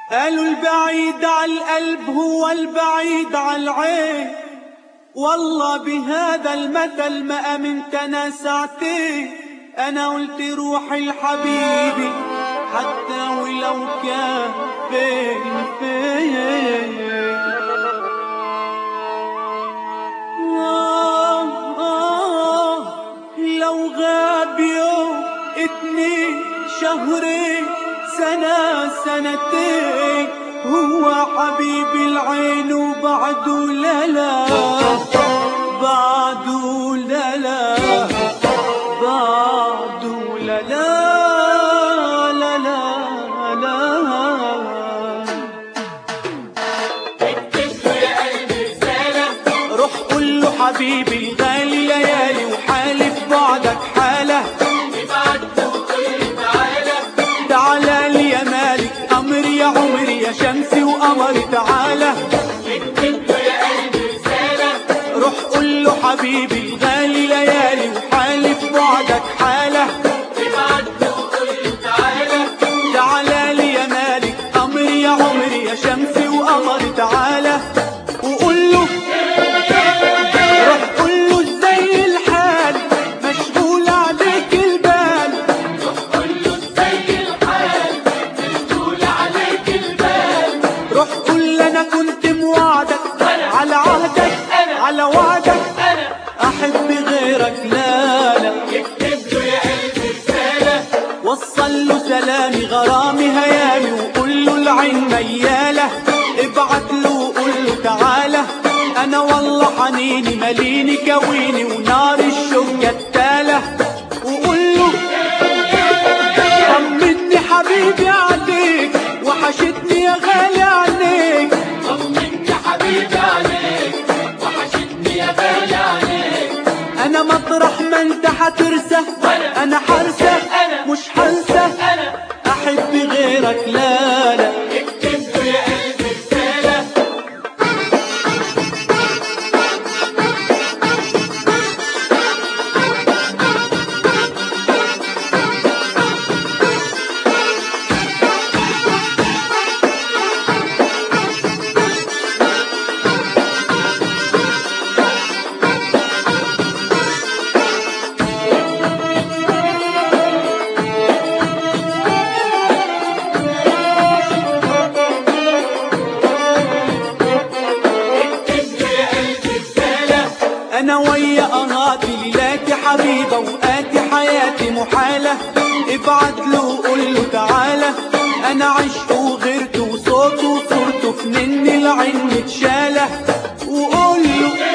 قالوا البعيد على القلب هو البعيد على العين والله بهذا المثل ما امنت انا ساعتين انا قلت روحي لحبيبي حتى ولو كان فين فين آه آه لو غاب يوم اتنين شهرين سنة سنتين هو حبيبي العين وبعده لا لا بعده لا لا بعده لا لا لا لا لا روح قول له حبيبي الغالي ليالي وحالف بعدك حاله تعالى لي يا مالك امري يا عمري يا شمسي وقمري تعالى روح قول له حبيبي الغالي ليالي وحالف بعدك حاله تعالى لي يا مالك امري يا عمري يا شمسي وقمري تعالى وقول له روح قول له ازاي الحال مشغول عليك البال روح قول له انا كنت موعدك على عهدك على وعدك احب غيرك لا لا وصل له سلامي غرامي هيامي وقول له العين ميالة ابعت له وقول له تعالى انا والله حنيني مليني كويني ونار الشوق جتالة وقول له طمني حبيبي عليك وحشتني يا غالي عليك انا مطرح ما انت حترسى انا حرسة مش حنسى احب غيرك لا لا انا ويا قهاتي ليلاتي حبيبه وقاتي حياتي محاله ابعت له وقول له تعالى انا عشقه وغيرته وصوته وصورته في مني العين متشاله وقول له